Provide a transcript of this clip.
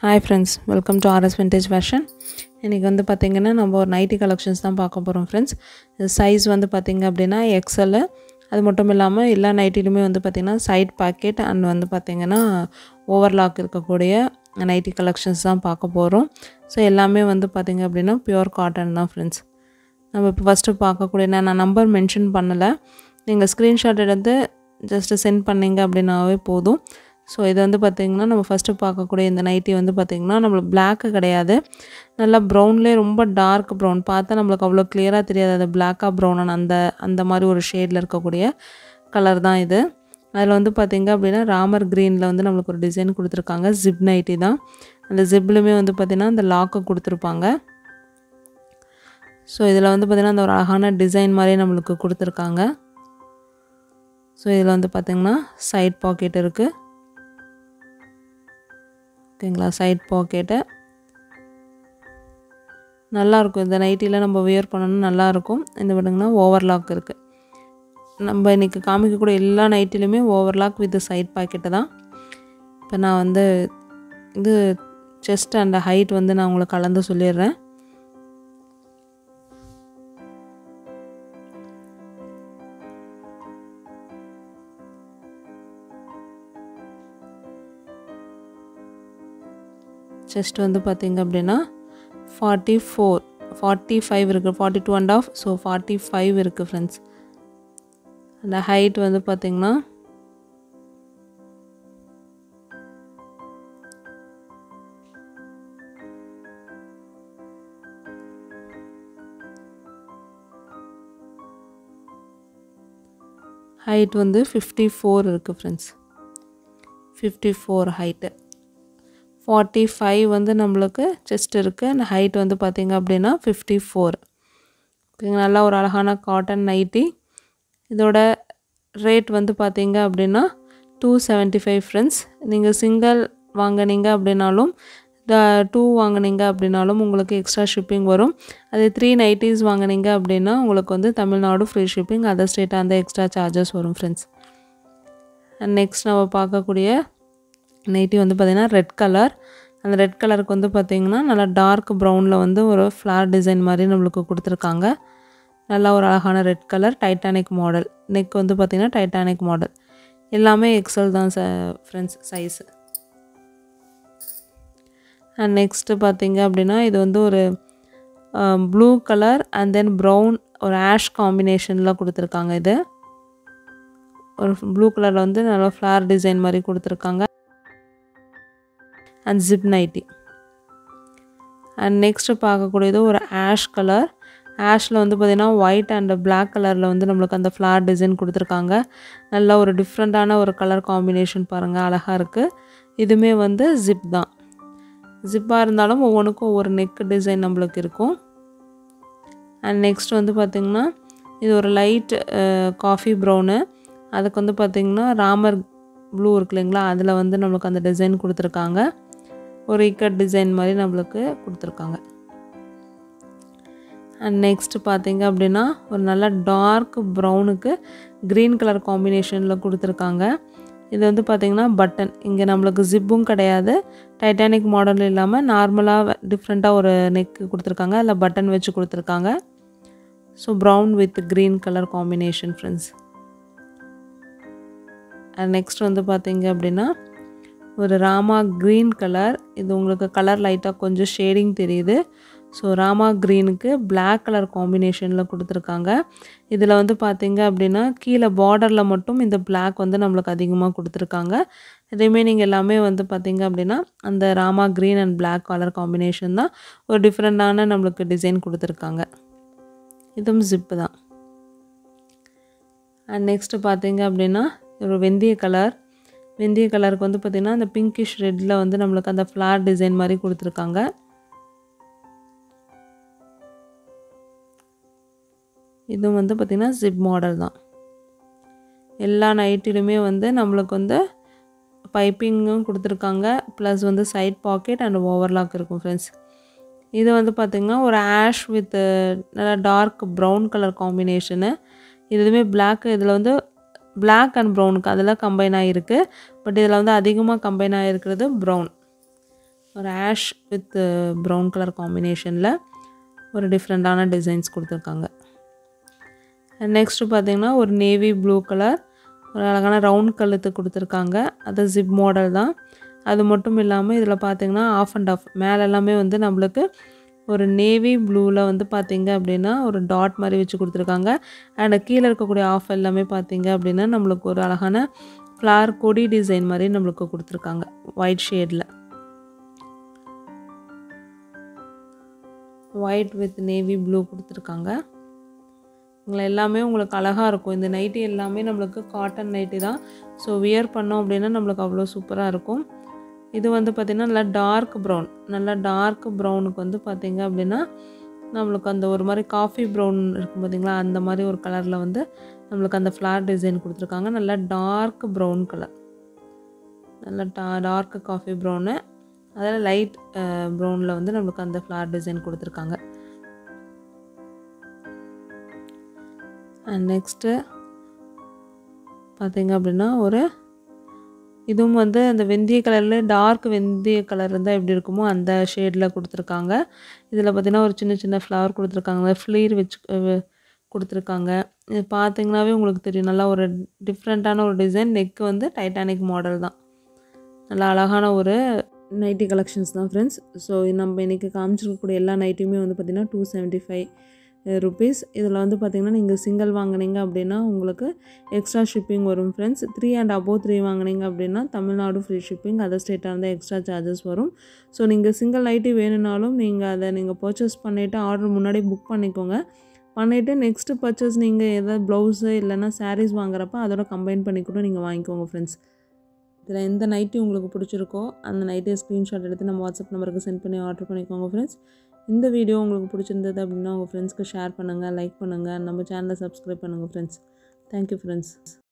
hi friends welcome to RS vintage fashion இன்றைக்கி வந்து பார்த்திங்கன்னா நம்ம ஒரு நைட்டி கலெக்ஷன்ஸ் தான் பார்க்க போகிறோம் ஃப்ரெண்ட்ஸ் சைஸ் வந்து பார்த்திங்க அப்படின்னா எக்ஸல் அது மட்டும் இல்லாமல் எல்லா நைட்டிலுமே வந்து பார்த்திங்கன்னா சைட் பாக்கெட் அண்ட் வந்து பார்த்திங்கன்னா ஓவர்லாக் இருக்கக்கூடிய நைட்டி கலெக்ஷன்ஸ் தான் பார்க்க போகிறோம் ஸோ எல்லாமே வந்து பார்த்திங்க அப்படின்னா பியூர் காட்டன் தான் ஃப்ரெண்ட்ஸ் நம்ம இப்போ ஃபஸ்ட்டு பார்க்கக்கூடிய நான் நான் நம்பர் மென்ஷன் பண்ணலை நீங்கள் ஸ்க்ரீன்ஷாட் எடுத்து ஜஸ்ட்டு சென்ட் பண்ணிங்க அப்படின்னாவே போதும் ஸோ இது வந்து பார்த்திங்கன்னா நம்ம ஃபஸ்ட்டு பார்க்கக்கூடிய இந்த நைட்டி வந்து பார்த்திங்கன்னா நம்மளுக்கு பிளாக்கு கிடையாது நல்லா ப்ரௌன்லேயே ரொம்ப டார்க் ப்ரௌன் பார்த்தா நம்மளுக்கு அவ்வளோ கிளியராக தெரியாது அது பிளாக்காக ப்ரௌன் அந்த அந்த மாதிரி ஒரு ஷேடில் இருக்கக்கூடிய கலர் தான் இது அதில் வந்து பார்த்திங்க அப்படின்னா ராமர் க்ரீனில் வந்து நம்மளுக்கு ஒரு டிசைன் கொடுத்துருக்காங்க ஜிப் நைட்டி தான் அந்த ஜிப்லுமே வந்து பார்த்திங்கன்னா அந்த லாக்கு கொடுத்துருப்பாங்க ஸோ இதில் வந்து பார்த்திங்கன்னா அந்த ஒரு அழகான டிசைன் மாதிரி நம்மளுக்கு கொடுத்துருக்காங்க ஸோ இதில் வந்து பார்த்திங்கன்னா சைட் பாக்கெட் இருக்குது ஓகேங்களா சைட் பாக்கெட்டு நல்லாயிருக்கும் இந்த நைட்டியில் நம்ம வியர் பண்ணணும் நல்லாயிருக்கும் இந்த விடுங்கன்னா ஓவர்லாக் இருக்குது நம்ம இன்றைக்கி காமிக்கக்கூடிய எல்லா நைட்டிலுமே ஓவர்லாக் வித் சைட் பாக்கெட்டு தான் இப்போ நான் வந்து இது செஸ்ட் அண்ட் ஹைட் வந்து நான் உங்களுக்கு கலந்து சொல்லிடுறேன் செஸ்ட் வந்து பார்த்திங்க அப்படின்னா ஃபார்ட்டி ஃபோர் ஃபார்ட்டி ஃபைவ் இருக்குது forty two and half so forty five இருக்குது ஃப்ரெண்ட்ஸ் அந்த ஹைட் வந்து பார்த்திங்கன்னா ஹைட் வந்து ஃபிஃப்டி ஃபோர் இருக்குது friends fifty four height forty five வந்து நம்மளுக்கு செஸ்ட் இருக்குது அந்த ஹைட் வந்து பார்த்திங்க அப்படின்னா ஃபிஃப்டி ஃபோர் நல்லா ஒரு அழகான காட்டன் நைட்டி இதோட ரேட் வந்து பார்த்திங்க அப்படின்னா டூ செவன்ட்டி ஃபைவ் ஃப்ரெண்ட்ஸ் நீங்கள் சிங்கிள் வாங்கினீங்க அப்படின்னாலும் டூ வாங்கினீங்க அப்படின்னாலும் உங்களுக்கு எக்ஸ்ட்ரா ஷிப்பிங் வரும் அதே த்ரீ நைட்டிஸ் வாங்கினீங்க அப்படின்னா உங்களுக்கு வந்து Tamil Nadu free shipping other state அந்த எக்ஸ்ட்ரா சார்ஜஸ் வரும் ஃப்ரெண்ட்ஸ் அண்ட் நெக்ஸ்ட் நம்ம பார்க்கக்கூடிய நைட்டி வந்து பார்த்திங்கன்னா ரெட் கலர் அந்த ரெட் கலருக்கு வந்து பார்த்திங்கன்னா நல்லா டார்க் ப்ரௌனில் வந்து ஒரு ஃப்ளார் டிசைன் மாதிரி நம்மளுக்கு கொடுத்துருக்காங்க நல்லா ஒரு அழகான red colour Titanic model neck வந்து பார்த்திங்கன்னா டைட்டானிக் மாடல் எல்லாமே எக்ஸல் தான் ச ஃப்ரெண்ட்ஸ் சைஸு அண்ட் நெக்ஸ்ட்டு பார்த்திங்க அப்படின்னா இது வந்து ஒரு blue colour and then brown ஒரு ஆஷ் காம்பினேஷனில் கொடுத்துருக்காங்க இது ஒரு ப்ளூ கலரில் வந்து நல்லா ஃப்ளார் டிசைன் மாதிரி கொடுத்துருக்காங்க and zip nightie and next பார்க்கக்கூடியது ஒரு ஆஷ் கலர் ஆஷில் வந்து பார்த்திங்கன்னா ஒயிட் அண்ட் பிளாக் கலரில் வந்து நம்மளுக்கு அந்த ஃப்ளார் டிசைன் கொடுத்துருக்காங்க நல்லா ஒரு டிஃப்ரெண்ட்டான ஒரு கலர் காம்பினேஷன் பாருங்கள் அழகாக இருக்குது இதுவுமே வந்து ஜிப் தான் ஜிப்பாக இருந்தாலும் ஒவ்வொன்றுக்கும் ஒவ்வொரு நெக் டிசைன் நம்மளுக்கு இருக்கும் அண்ட் நெக்ஸ்ட் வந்து பார்த்திங்கன்னா இது ஒரு லைட் காஃபி ப்ரௌனு அதுக்கு வந்து பார்த்திங்கன்னா ராமர் ப்ளூ இருக்கு இல்லைங்களா அதில் வந்து நம்மளுக்கு அந்த டிசைன் கொடுத்துருக்காங்க ஒரு இக்கட் டிசைன் மாதிரி நம்மளுக்கு கொடுத்துருக்காங்க அண்ட் நெக்ஸ்ட்டு பார்த்தீங்க அப்படின்னா ஒரு நல்ல டார்க் ப்ரௌனுக்கு க்ரீன் கலர் காம்பினேஷனில் கொடுத்துருக்காங்க இது வந்து பார்த்திங்கன்னா பட்டன் இங்கே நம்மளுக்கு ஜிப்பும் கிடையாது டைட்டானிக் மாடல் இல்லாமல் நார்மலாக டிஃப்ரெண்ட்டாக ஒரு நெக்கு கொடுத்துருக்காங்க அதில் பட்டன் வச்சு கொடுத்துருக்காங்க so brown with green colour combination friends and next வந்து பார்த்தீங்க அப்படின்னா ஒரு ராமா க்ரீன் கலர் இது உங்களுக்கு கலர் லைட்டாக கொஞ்சம் ஷேடிங் தெரியுது ஸோ ராமா க்ரீனுக்கு பிளாக் கலர் காம்பினேஷனில் கொடுத்துருக்காங்க இதில் வந்து பார்த்தீங்க அப்படின்னா கீழே பார்டரில் மட்டும் இந்த பிளாக் வந்து நம்மளுக்கு அதிகமாக கொடுத்துருக்காங்க ரிமைனிங் எல்லாமே வந்து பார்த்திங்க அப்படின்னா அந்த Rama green and black colour combination தான் ஒரு டிஃப்ரெண்ட்டான நம்மளுக்கு டிசைன் கொடுத்துருக்காங்க இதுவும் ஜிப்பு தான் அண்ட் நெக்ஸ்ட்டு பார்த்தீங்க அப்படின்னா ஒரு வெந்தய கலர் வெந்தய கலருக்கு வந்து பார்த்திங்கன்னா அந்த பிங்கிஷ் ரெட்டில் வந்து நம்மளுக்கு அந்த ஃப்ளார் டிசைன் மாதிரி கொடுத்துருக்காங்க இதுவும் வந்து பார்த்திங்கன்னா ஜிப் மாடல் தான் எல்லா நைட்டிலுமே வந்து நம்மளுக்கு வந்து பைப்பிங்கும் கொடுத்துருக்காங்க ப்ளஸ் வந்து சைட் பாக்கெட் அண்ட் ஓவர்லாக் இருக்கும் ஃப்ரெண்ட்ஸ் இது வந்து பார்த்திங்கன்னா ஒரு ஆஷ் வித் நல்லா டார்க் ப்ரௌன் கலர் காம்பினேஷனு இதுவுமே பிளாக் இதில் வந்து பிளாக் அண்ட் ப்ரௌனுக்கு அதில் கம்பைன் ஆகிருக்கு பட் இதில் வந்து அதிகமாக கம்பைன் ஆகிருக்கிறது ப்ரௌன் ஒரு ஆஷ் வித் ப்ரௌன் கலர் காம்பினேஷனில் ஒரு டிஃப்ரெண்ட்டான டிசைன்ஸ் கொடுத்துருக்காங்க நெக்ஸ்ட்டு பார்த்தீங்கன்னா ஒரு நேவி ப்ளூ கலர் ஒரு அழகான ரவுண்ட் கழுத்து கொடுத்துருக்காங்க அது ஜிப் மாடல் தான் அது மட்டும் இல்லாமல் இதில் பார்த்தீங்கன்னா ஆஃப் அண்ட் ஆஃப் மேலே எல்லாமே வந்து நம்மளுக்கு ஒரு நேவி ப்ளூவில் வந்து பார்த்தீங்க அப்படின்னா ஒரு டாட் மாதிரி வச்சு கொடுத்துருக்காங்க அண்ட் கீழே இருக்கக்கூடிய ஆஃப் எல்லாமே பார்த்தீங்க அப்படின்னா நம்மளுக்கு ஒரு அழகான ஃப்ளார் கொடி டிசைன் மாதிரி நம்மளுக்கு கொடுத்துருக்காங்க ஒயிட் ஷேடில் ஒயிட் வித் நேவி ப்ளூ கொடுத்துருக்காங்க உங்களை எல்லாமே உங்களுக்கு அழகாக இருக்கும் இந்த நைட்டி எல்லாமே நம்மளுக்கு காட்டன் நைட்டி தான் ஸோ வியர் பண்ணோம் அப்படின்னா நம்மளுக்கு அவ்வளோ சூப்பராக இருக்கும் இது வந்து பார்த்திங்கன்னா நல்லா டார்க் ப்ரௌன் நல்லா டார்க் ப்ரௌனுக்கு வந்து பார்த்திங்க அப்படின்னா நம்மளுக்கு அந்த ஒரு மாதிரி காஃபி ப்ரௌன் இருக்கும் பார்த்திங்களா அந்த மாதிரி ஒரு கலரில் வந்து நம்மளுக்கு அந்த ஃப்ளார் டிசைன் கொடுத்துருக்காங்க நல்லா டார்க் ப்ரௌன் கலர் நல்லா டா டார்க் காஃபி ப்ரௌனு அதில் லைட் ப்ரௌனில் வந்து நம்மளுக்கு அந்த ஃப்ளார் டிசைன் கொடுத்துருக்காங்க அண்ட் நெக்ஸ்ட்டு பார்த்திங்க அப்படின்னா ஒரு இதுவும் வந்து அந்த வெந்தய கலரில் டார்க் வெந்தய கலர் இருந்தால் எப்படி இருக்குமோ அந்த ஷேடில் கொடுத்துருக்காங்க இதில் பார்த்திங்கன்னா ஒரு சின்ன சின்ன ஃப்ளவர் கொடுத்துருக்காங்க ஃப்ளீர் வச்சு கொடுத்துருக்காங்க இது பார்த்திங்கனாவே உங்களுக்கு தெரியும் நல்லா ஒரு டிஃப்ரெண்ட்டான ஒரு டிசைன் நெக்கு வந்து டைட்டானிக் மாடல் தான் நல்லா அழகான ஒரு நைட்டி கலெக்ஷன்ஸ் தான் ஃப்ரெண்ட்ஸ் ஸோ நம்ம இன்றைக்கி காமிச்சிருக்கக்கூடிய எல்லா நைட்டியுமே வந்து பார்த்திங்கன்னா டூ செவன்ட்டி ஃபைவ் ருபீஸ் இதில் வந்து பார்த்திங்கன்னா நீங்கள் சிங்கிள் வாங்கினீங்க அப்படின்னா உங்களுக்கு எக்ஸ்ட்ரா ஷிப்பிங் வரும் friends three and above three வாங்கினீங்க அப்படின்னா தமிழ்நாடு ஃப்ரீ ஷிப்பிங் அதர் ஸ்டேட்டாக இருந்தால் எக்ஸ்ட்ரா சார்ஜஸ் வரும் ஸோ நீங்கள் சிங்கிள் நைட்டி வேணும்னாலும் நீங்கள் அதை நீங்கள் பர்ச்சேஸ் பண்ணிவிட்டு ஆர்டர் முன்னாடி புக் பண்ணிக்கோங்க பண்ணிவிட்டு நெக்ஸ்ட்டு பர்ச்சேஸ் நீங்கள் எதாவது ப்ளவுஸு இல்லைன்னா சாரீஸ் வாங்குறப்ப அதோட கம்பைன் பண்ணி கூட நீங்கள் வாங்கிக்கோங்க ஃப்ரெண்ட்ஸ் இதில் எந்த நைட்டி உங்களுக்கு பிடிச்சிருக்கோ அந்த நைட்டியை ஸ்க்ரீன்ஷாட் எடுத்து நம்ம வாட்ஸ்அப் நம்பருக்கு சென்ட் பண்ணி ஆர்டர் பண்ணிக்கோங்க ஃப்ரெண்ட்ஸ் இந்த வீடியோ உங்களுக்கு பிடிச்சிருந்தது அப்படின்னா உங்கள் ஃப்ரெண்ட்ஸ்க்கு ஷேர் பண்ணுங்கள் லைக் பண்ணுங்கள் நம்ம சேனலை சப்ஸ்கிரைப் பண்ணுங்கள் ஃப்ரெண்ட்ஸ் தேங்க்யூ ஃப்ரெண்ட்ஸ்